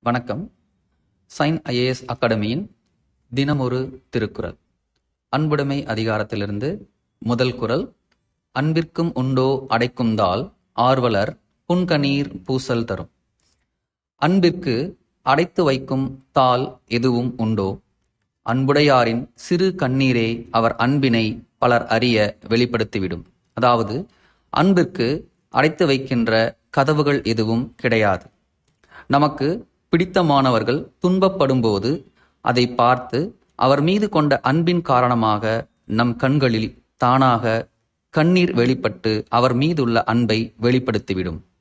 வணக்கம் Shine IAS அகாடமியின் தினமொரு திருக்குறள் அன்புடைமை அதிகாரத்திலிருந்து முதல் குறள் அன்பிற்கும் உண்டோ அடைக்கும் தால் ஆர்வலர் புன்கணீர் பூசல் தரும் அன்பிற்கு அடைத்து வைக்கும் தாள் எதுவும் உண்டோ அன்புடையாரின் சிறு கண்ணீரே அவர் அன்பினை பலர் அறிய வெளிப்படுத்திவிடும் அதாவது அன்பிற்கு அடைத்து வைக்கின்ற கதவுகள் எதுவும் கிடையாது நமக்கு பிடித்தமானவர்கள் துன்பப்படும்போது அதை பார்த்து அவர் மீது கொண்ட அன்பின் காரணமாக நம் கண்களில் தானாக கண்ணீர் வெளிப்பட்டு அவர் மீதுள்ள அன்பை வெளிப்படுத்திவிடும்